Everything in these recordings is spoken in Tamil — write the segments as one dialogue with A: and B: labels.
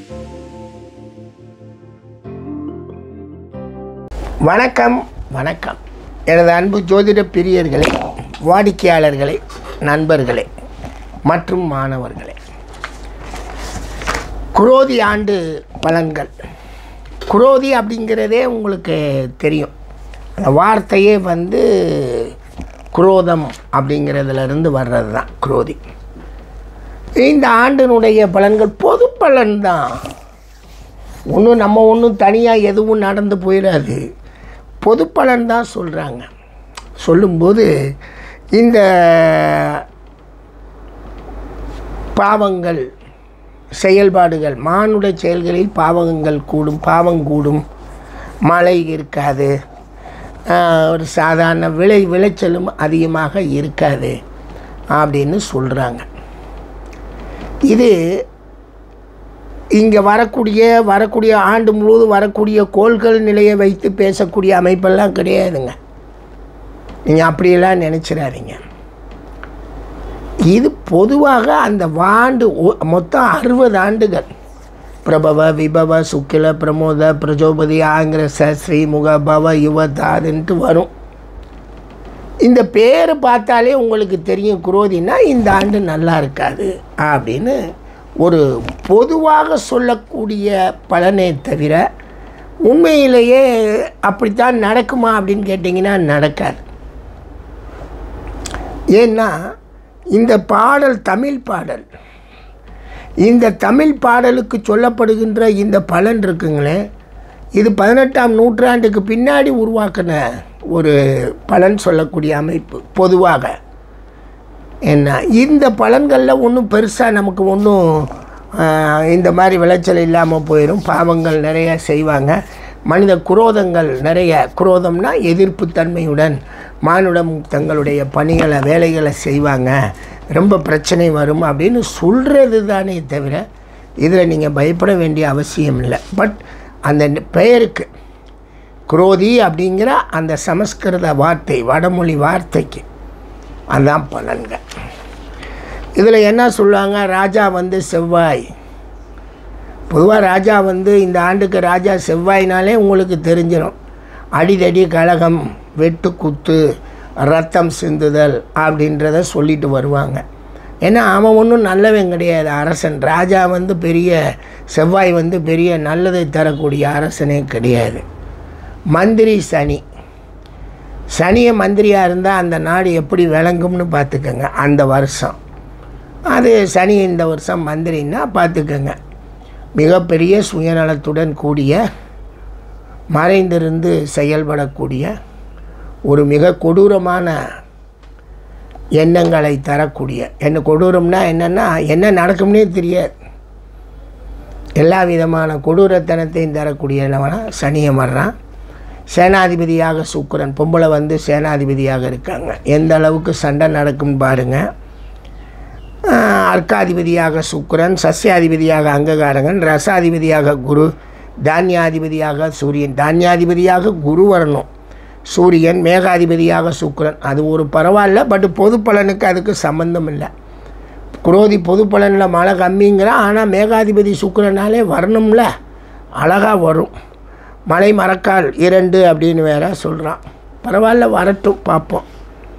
A: வணக்கம் வணக்கம் எனது அன்பு ஜோதிட பிரியர்களே வாடிக்கையாளர்களே நண்பர்களே மற்றும் மாணவர்களே குரோதி ஆண்டு பலன்கள் குரோதி அப்படிங்கிறதே உங்களுக்கு தெரியும் அந்த வார்த்தையே வந்து குரோதம் அப்படிங்கிறதுலேருந்து வர்றது தான் குரோதி இந்த ஆண்டினுடைய பலன்கள் பொது பலன் தான் ஒன்றும் நம்ம ஒன்றும் தனியாக எதுவும் நடந்து போயிடாது பொது பலன் தான் சொல்கிறாங்க சொல்லும்போது இந்த பாவங்கள் செயல்பாடுகள் மானுட செயல்களில் பாவங்கள் கூடும் பாவம் கூடும் மழை இருக்காது ஆஹ், ஒரு சாதாரண விளை விளைச்சலும் அதிகமாக இருக்காது அப்படின்னு சொல்கிறாங்க இது இங்கே வரக்கூடிய வரக்கூடிய ஆண்டு முழுவதும் வரக்கூடிய கோள்கள் நிலையை வைத்து பேசக்கூடிய அமைப்பெல்லாம் கிடையாதுங்க நீங்கள் அப்படியெல்லாம் நினச்சிடாதீங்க இது பொதுவாக அந்த வாண்டு ஒ- மொத்தம் அறுபது ஆண்டுகள் பிரபவ விபவ சுக்கில பிரமோத பிரஜோபதி ஆங்கிரச ஸ்ரீமுக பவ யுவதாதுன்ட்டு வரும் இந்த பேர் பார்த்தாலே உங்களுக்கு தெரியும் குரோதினா இந்த ஆண்டு நல்லா இருக்காது அப்படின்னு ஒரு பொதுவாக சொல்லக்கூடிய பலனே தவிர உண்மையிலேயே அப்படித்தான் நடக்குமா அப்படின்னு கேட்டிங்கன்னா நடக்காது ஏன்னா இந்த பாடல் தமிழ் பாடல் இந்த தமிழ் பாடலுக்கு சொல்லப்படுகின்ற இந்த பலன் இருக்குங்களே இது பதினெட்டாம் நூற்றாண்டுக்கு பின்னாடி உருவாக்கின ஒரு பலன் சொல்லக்கூடிய அமைப்பு பொதுவாக என்ன இந்த பலன்களில் ஒன்றும் பெருசாக நமக்கு ஒன்றும் இந்த மாதிரி விளைச்சல் இல்லாமல் போயிடும் பாவங்கள் நிறைய செய்வாங்க மனித குரோதங்கள் நிறைய குரோதம்னா எதிர்ப்பு தன்மையுடன் மானுடம் தங்களுடைய பணிகளை வேலைகளை செய்வாங்க ரொம்ப பிரச்சனை வரும் அப்படின்னு சொல்கிறது தானே தவிர இதில் நீங்கள் பயப்பட வேண்டிய அவசியம் இல்லை பட் அந்த பெயருக்கு குரோதி அப்படிங்கிற அந்த சமஸ்கிருத வார்த்தை வடமொழி வார்த்தைக்கு அதான் பலன்கள் இதில் என்ன சொல்லுவாங்க ராஜா வந்து செவ்வாய் பொதுவாக ராஜா வந்து இந்த ஆண்டுக்கு ராஜா செவ்வாய்னாலே உங்களுக்கு தெரிஞ்சிடும் அடிதடி கழகம் வெட்டு குத்து ரத்தம் சிந்துதல் அப்படின்றத சொல்லிட்டு வருவாங்க ஏன்னா அவன் ஒன்றும் நல்லவன் கிடையாது அரசன் ராஜா வந்து பெரிய செவ்வாய் வந்து பெரிய நல்லதை தரக்கூடிய அரசனே கிடையாது மந்திரி சனி சனியை மந்திரியாக இருந்தால் அந்த நாடு எப்படி விளங்கும்னு பார்த்துக்கோங்க அந்த வருஷம் அது சனி இந்த வருஷம் மந்திரின்னா பார்த்துக்கோங்க மிகப்பெரிய சுயநலத்துடன் கூடிய மறைந்திருந்து செயல்படக்கூடிய ஒரு மிக கொடூரமான எண்ணங்களை தரக்கூடிய என்ன கொடூரம்னா என்னென்னா என்ன நடக்கும்னே தெரியாது எல்லா விதமான கொடூரத்தனத்தையும் தரக்கூடியவனா சனியை வர்றான் சேனாதிபதியாக சுக்கிரன் பொம்பளை வந்து சேனாதிபதியாக இருக்காங்க எந்த அளவுக்கு சண்டை நடக்கும்னு பாருங்கள் அர்க்காதிபதியாக சுக்கிரன் சஸ்யாதிபதியாக அங்ககாரகன் ரசாதிபதியாக குரு தானியாதிபதியாக சூரியன் தானியாதிபதியாக குரு வரணும் சூரியன் மேகாதிபதியாக சுக்கிரன் அது ஒரு பரவாயில்ல பட் பொது பலனுக்கு அதுக்கு சம்பந்தம் இல்லை குரோதி பொது பலனில் மழை கம்மிங்கிறான் ஆனால் மேகாதிபதி சுக்கிரனாலே வரணும்ல அழகாக வரும் மலை மரக்கால் இரண்டு அப்படின்னு வேற சொல்கிறான் பரவாயில்ல வரட்டும் பார்ப்போம்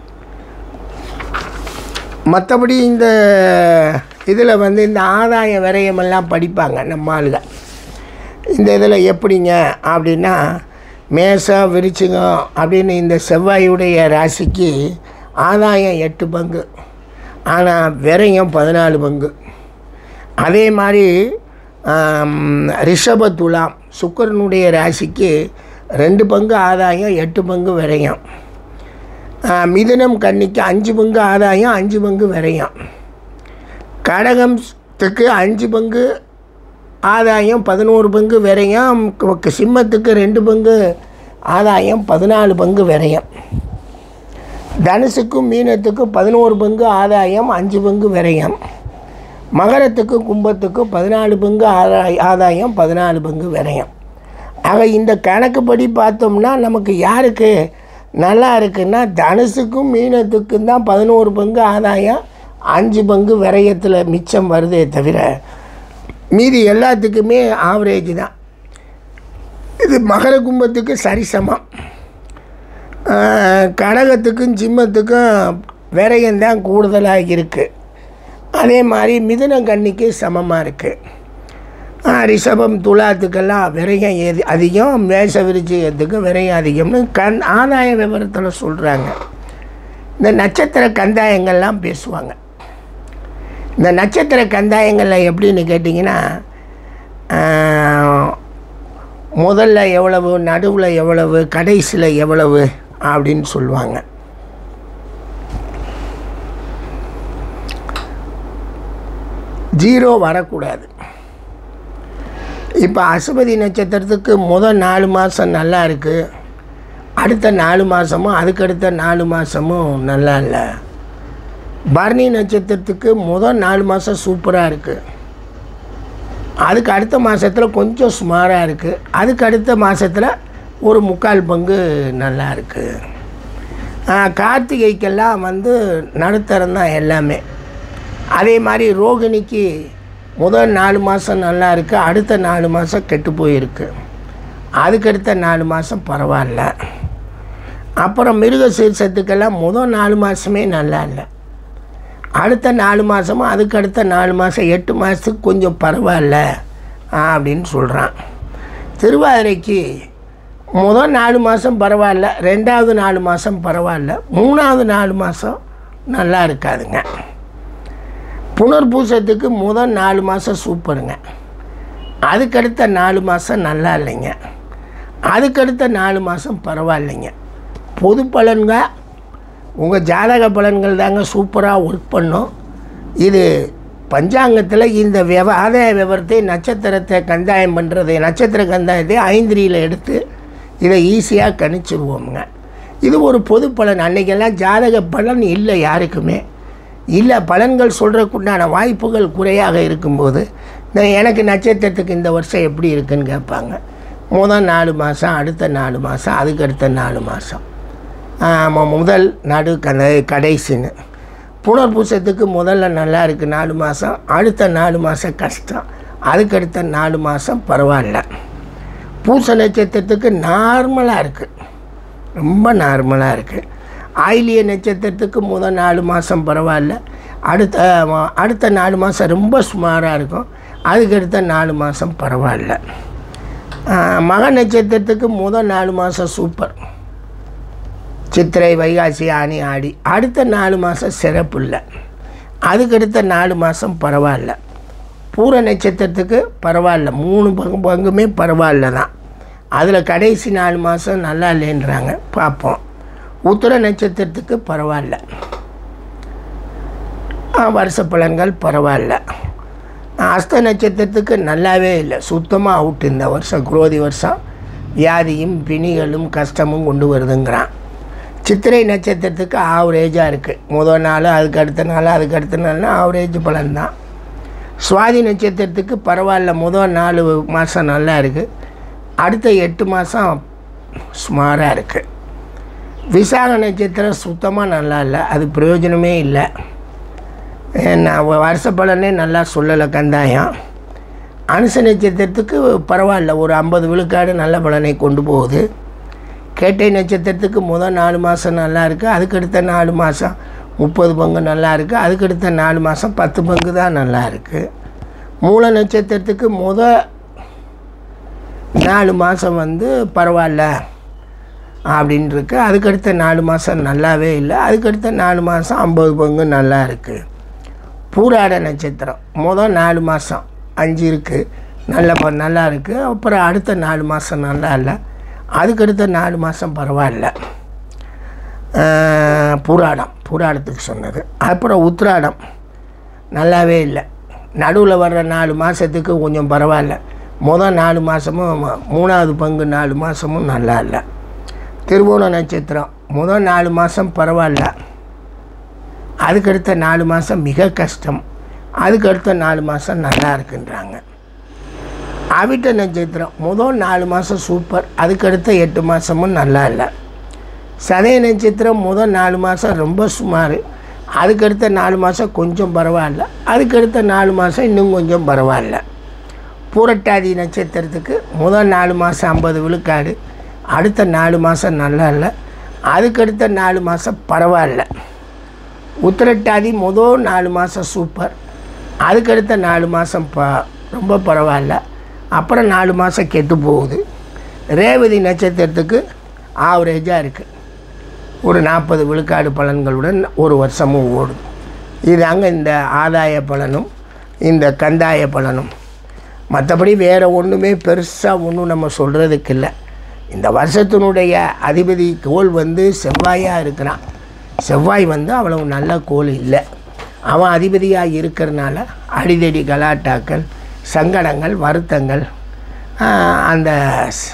A: மற்றபடி இந்த இதில் வந்து இந்த ஆதாய விரயமெல்லாம் படிப்பாங்க நம்ம ஆளுங்க இந்த இதில் எப்படிங்க அப்படின்னா மேசம் விருச்சிகம் அப்படின்னு இந்த செவ்வாயுடைய ராசிக்கு ஆதாயம் எட்டு பங்கு ஆனால் விரயம் பதினாலு பங்கு அதே மாதிரி ஆம், ரிஷப துலாம் சுக்கிரனுடைய ராசிக்கு ரெண்டு பங்கு ஆதாயம் எட்டு பங்கு விரயம் ஆ, மிதுனம் கன்னிக்கு அஞ்சு பங்கு ஆதாயம் அஞ்சு பங்கு விரயம் கடகத்துக்கு அஞ்சு பங்கு ஆதாயம் பதினோரு பங்கு விரயம் க- சிம்மத்துக்கு ரெண்டு பங்கு ஆதாயம் பதினாலு பங்கு விரயம் தனுசுக்கும் மீனத்துக்கும் பதினோரு பங்கு ஆதாயம் அஞ்சு பங்கு விரயம் மகரத்துக்கு கும்பத்துக்கு பதினாலு பங்கு ஆதாய ஆதாயம் பதினாலு பங்கு விரயம் ஆக இந்த கணக்குப்படி பார்த்தோம்னா நமக்கு யாருக்கு நல்லா இருக்குன்னா தனுசுக்கும் மீனத்துக்கும் தான் பதினோரு பங்கு ஆதாயம் அஞ்சு பங்கு விரயத்தில் மிச்சம் வருதே தவிர மீதி எல்லாத்துக்குமே ஆவரேஜ் தான் இது மகர கும்பத்துக்கு சரிசமம் ஆஹ், கடகத்துக்கும் சிம்மத்துக்கும் விரயம்தான் கூடுதலாக இருக்குது அதே மாதிரி மிதுன கன்னிக்கு சமமாக இருக்குது ரிஷபம் துலாத்துக்கெல்லாம் விரயம் எது அதிகம் மேஷ விருச்சிகத்துக்கு விரயம் அதிகம்னு கண் ஆதாய விவரத்தில் சொல்கிறாங்க இந்த நட்சத்திர கந்தாயங்கள்லாம் பேசுவாங்க இந்த நட்சத்திர கந்தாயங்களில் எப்படின்னு கேட்டிங்கன்னா ஆஹ், முதல்ல எவ்வளவு நடுவில் எவ்வளவு கடைசியில் எவ்வளவு அப்படின்னு சொல்லுவாங்க ஜீரோ வரக்கூடாது இப்போ அசுபதி நட்சத்திரத்துக்கு முதல் நாலு மாதம் நல்லா இருக்குது அடுத்த நாலு மாதமும் அதுக்கடுத்த நாலு மாதமும் நல்லா இல்லை பரணி நட்சத்திரத்துக்கு முதல் நாலு மாதம் சூப்பராக இருக்குது அதுக்கு அடுத்த மாதத்தில் கொஞ்சம் சுமாராக இருக்குது அதுக்கு அடுத்த மாதத்தில் ஒரு முக்கால் பங்கு நல்லா இருக்குது கார்த்திகைக்கெல்லாம் வந்து நடுத்தரம் தான் எல்லாமே அதே மாதிரி ரோகிணிக்கு முதல் நாலு மாதம் நல்லா இருக்குது அடுத்த நாலு மாதம் கெட்டு போயிருக்கு அதுக்கடுத்த நாலு மாதம் பரவாயில்ல அப்புறம் மிருக சீர்ஷத்துக்கெல்லாம் முதல் நாலு மாதமே நல்லா இல்லை அடுத்த நாலு மாதமும் அதுக்கு அடுத்த நாலு மாதம் எட்டு மாதத்துக்கு கொஞ்சம் பரவாயில்ல அப்படின்னு சொல்கிறான் திருவாதிரைக்கு முதல் நாலு மாதம் பரவாயில்ல ரெண்டாவது நாலு மாதம் பரவாயில்ல மூணாவது நாலு மாதம் நல்லா இருக்காதுங்க புனர்பூசத்துக்கு முதல் நாலு மாதம் சூப்பருங்க அதுக்கடுத்த நாலு மாதம் நல்லா இல்லைங்க அதுக்கடுத்த நாலு மாதம் பரவாயில்லைங்க பொது பலன்க உங்கள் ஜாதக பலன்கள் தாங்க சூப்பராக ஒர்க் பண்ணும் இது பஞ்சாங்கத்தில் இந்த விவ ஆதாய விவரத்தை நட்சத்திரத்தை கந்தாயம் பண்ணுறது நட்சத்திர கந்தாயத்தை ஐந்திரியில் எடுத்து இதை ஈஸியாக கணிச்சிருவோமுங்க இது ஒரு பொது பலன் அன்றைக்கெல்லாம் ஜாதக பலன் இல்லை யாருக்குமே இல்லை பலன்கள் சொல்கிறதுக்குண்டான வாய்ப்புகள் குறையாக இருக்கும்போது நான் எனக்கு நட்சத்திரத்துக்கு இந்த வருஷம் எப்படி இருக்குன்னு கேட்பாங்க முதல் நாலு மாதம் அடுத்த நாலு மாதம் அதுக்கு அடுத்த நாலு மாதம் ஆமாம் முதல் நடு கதை கடைசின்னு புனர்பூசத்துக்கு முதல்ல நல்லா இருக்குது நாலு மாதம் அடுத்த நாலு மாதம் கஷ்டம் அதுக்கடுத்த நாலு மாதம் பரவாயில்ல பூச நட்சத்திரத்துக்கு நார்மலாக இருக்குது ரொம்ப நார்மலாக இருக்குது ஆயிலிய நட்சத்திரத்துக்கு முதல் நாலு மாதம் பரவாயில்ல அடுத்த ஆ, அடுத்த நாலு மாதம் ரொம்ப சுமாராக இருக்கும் அதுக்கடுத்த நாலு மாதம் பரவாயில்ல ஆ, மக நட்சத்திரத்துக்கு முதல் நாலு மாதம் சூப்பர் சித்திரை வைகாசி ஆனி ஆடி அடுத்த நாலு மாதம் சிறப்பு இல்லை அதுக்கடுத்த நாலு மாதம் பரவாயில்ல பூர நட்சத்திரத்துக்கு பரவாயில்ல மூணு பங்கு பங்குமே பரவாயில்ல தான் அதில் கடைசி நாலு மாதம் நல்லா இல்லைன்றாங்க பார்ப்போம் உத்திர நட்சத்திரத்துக்கு பரவாயில்ல ஆ, வருஷ பலன்கள் பரவாயில்ல அஸ்த நட்சத்திரத்துக்கு நல்லாவே இல்லை சுத்தமாக அவுட் இந்த வருஷம் குரோதி வருஷம் வியாதியும் பிணிகளும் கஷ்டமும் கொண்டு வருதுங்கிறான் சித்திரை நட்சத்திரத்துக்கு ஆவரேஜாக இருக்குது முதல் நாள் அதுக்கு அடுத்த நாள் அதுக்கு அடுத்த நாள்னா ஆவரேஜ் பலன் தான் சுவாதி நட்சத்திரத்துக்கு பரவாயில்ல முதல் நாலு மாதம் நல்லா இருக்குது அடுத்த எட்டு மாதம் சுமாராக இருக்குது விசாக நட்சத்திரம் சுத்தமாக நல்லா இல்லை அது பிரயோஜனமே இல்லை நான் வருஷ பலனே நல்லா சொல்லலை கந்தாயம் அனுச நட்சத்திரத்துக்கு பரவாயில்ல ஒரு ஐம்பது விழுக்காடு நல்ல பலனை கொண்டு போகுது கேட்டை நட்சத்திரத்துக்கு முதல் நாலு மாதம் நல்லா இருக்குது அதுக்கடுத்த நாலு மாதம் முப்பது பங்கு நல்லா இருக்குது அதுக்கடுத்த நாலு மாதம் பத்து பங்கு தான் நல்லா இருக்குது மூல நட்சத்திரத்துக்கு முத நாலு மாதம் வந்து பரவாயில்ல அப்படின்னு இருக்கு அதுக்கடுத்த நாலு மாதம் நல்லாவே இல்லை அதுக்கடுத்த நாலு மாதம் ஐம்பது பங்கு நல்லா இருக்குது பூராட நட்சத்திரம் முதல் நாலு மாதம் அஞ்சு இருக்குது நல்ல ப- நல்லா இருக்குது அப்புறம் அடுத்த நாலு மாதம் நல்லா இல்லை அதுக்கடுத்த நாலு மாதம் பரவாயில்ல ஆஹ், பூராடம் பூராடத்துக்கு சொன்னது அப்புறம் உத்திராடம் நல்லாவே இல்லை நடுவில் வர்ற நாலு மாதத்துக்கு கொஞ்சம் பரவாயில்ல முதல் நாலு மாதமும் மூணாவது பங்கு நாலு மாதமும் நல்லா இல்லை திருவோண நட்சத்திரம் முதல் நாலு மாதம் பரவாயில்ல அதுக்கடுத்த நாலு மாதம் மிக கஷ்டம் அதுக்கடுத்த நாலு மாதம் நல்லா இருக்குன்றாங்க அவிட்ட நட்சத்திரம் முதல் நாலு மாதம் சூப்பர் அதுக்கடுத்த எட்டு மாதமும் நல்லா இல்லை சதய நட்சத்திரம் முதல் நாலு மாதம் ரொம்ப சுமார் அதுக்கடுத்த நாலு மாதம் கொஞ்சம் பரவாயில்ல அதுக்கடுத்த நாலு மாதம் இன்னும் கொஞ்சம் பரவாயில்ல பூரட்டாதி நட்சத்திரத்துக்கு முதல் நாலு மாதம் ஐம்பது விழுக்காடு அடுத்த நாலு மாதம் நல்லா இல்லை அதுக்கடுத்த நாலு மாதம் பரவாயில்ல உத்திரட்டாதி முதல் நாலு மாதம் சூப்பர் அதுக்கடுத்த நாலு மாதம் ப ரொம்ப பரவாயில்ல அப்புறம் நாலு மாதம் கெட்டு போகுது ரேவதி நட்சத்திரத்துக்கு ஆவரேஜாக இருக்குது ஒரு நாற்பது விழுக்காடு பலன்களுடன் ஒரு வருஷமும் ஓடும் இதாங்க இந்த ஆதாய பலனும் இந்த கந்தாய பலனும் மற்றபடி வேறு ஒன்றுமே பெருசாக ஒன்றும் நம்ம சொல்கிறதுக்கு இல்லை இந்த வருஷத்தினுடைய அதிபதி கோள் வந்து செவ்வாயாக இருக்கிறான் செவ்வாய் வந்து அவ்வளவு நல்ல கோள் இல்லை அவன் அதிபதியாக இருக்கிறனால அடிதடி கலாட்டாக்கள் சங்கடங்கள் வருத்தங்கள் ஆஹ், அந்த ஸ்-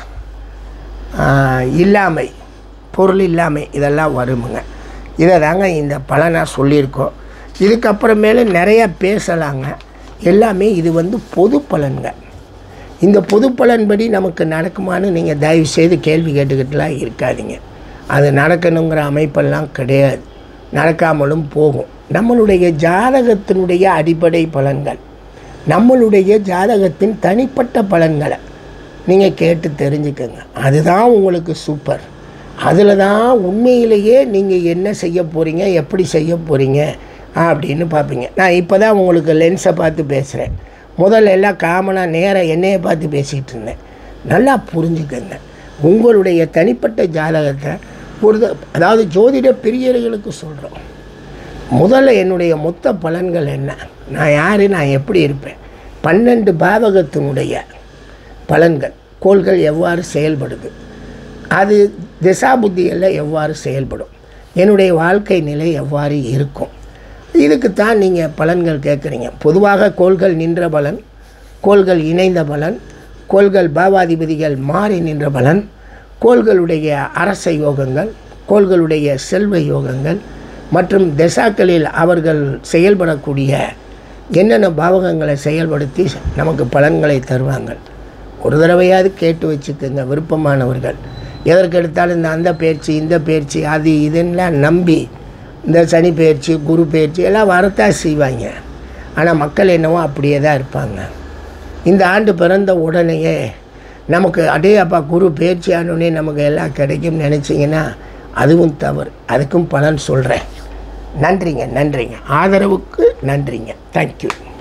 A: ஆஹ், இல்லாமை பொருள் இல்லாமை இதெல்லாம் வருமுங்க இதை தாங்க இந்த பலனாக சொல்லியிருக்கோம் இதுக்கப்புறமேல நிறைய பேசலாங்க எல்லாமே இது வந்து பொது பலன்க இந்த பொது பலன்படி நமக்கு நடக்குமான்னு நீங்கள் தயவு செய்து கேள்வி கேட்டுக்கிட்டுலாம் இருக்காதீங்க அது நடக்கணுங்கிற அமைப்பெல்லாம் கிடையாது நடக்காமலும் போகும் நம்மளுடைய ஜாதகத்தினுடைய அடிப்படை பலன்கள் நம்மளுடைய ஜாதகத்தின் தனிப்பட்ட பலன்களை நீங்கள் கேட்டு தெரிஞ்சுக்கங்க அதுதான் உங்களுக்கு சூப்பர் அதில் தான் உண்மையிலேயே நீங்கள் என்ன செய்ய போகிறீங்க எப்படி செய்ய போகிறீங்க அப்படின்னு பார்ப்பீங்க நான் இப்போ தான் உங்களுக்கு லென்ஸை பார்த்து பேசுகிறேன் முதல்ல எல்லாம் காமனாக நேராக என்னையை பார்த்து பேசிகிட்டு இருந்தேன் நல்லா புரிஞ்சுக்கங்க உங்களுடைய தனிப்பட்ட ஜாதகத்தை ஒரு த- அதாவது ஜோதிட பிரியர்களுக்கு சொல்கிறோம் முதல்ல என்னுடைய மொத்த பலன்கள் என்ன நான் யார் நான் எப்படி இருப்பேன் பன்னெண்டு பாவகத்தினுடைய பலன்கள் கோள்கள் எவ்வாறு செயல்படுது அது திசாபுத்திகளில் எவ்வாறு செயல்படும் என்னுடைய வாழ்க்கை நிலை எவ்வாறு இருக்கும் இதுக்குத்தான் நீங்கள் பலன்கள் கேட்குறீங்க பொதுவாக கோள்கள் நின்ற பலன் கோள்கள் இணைந்த பலன் கோள்கள் பாவாதிபதிகள் மாறி நின்ற பலன் கோள்களுடைய அரச யோகங்கள் கோள்களுடைய செல்வ யோகங்கள் மற்றும் திசாக்களில் அவர்கள் செயல்படக்கூடிய என்னென்ன பாவகங்களை செயல்படுத்தி நமக்கு பலன்களை தருவாங்க ஒரு தடவையாவது கேட்டு வச்சுக்கோங்க விருப்பமானவர்கள் எதற்கு எடுத்தாலும் இந்த அந்த பயிற்சி இந்த பயிற்சி அது இதெல்லாம் நம்பி இந்த சனி பயிற்சி குரு பயிற்சி எல்லாம் வரத்தான் செய்வாங்க ஆனால் மக்கள் என்னவோ அப்படியே தான் இருப்பாங்க இந்த ஆண்டு பிறந்த உடனேயே நமக்கு அடே அப்பா குரு பயிற்சி ஆனோடனே நமக்கு எல்லாம் கிடைக்கும்னு நினச்சிங்கன்னா அதுவும் தவறு அதுக்கும் பலன் சொல்கிறேன் நன்றிங்க நன்றிங்க ஆதரவுக்கு நன்றிங்க தேங்க்யூ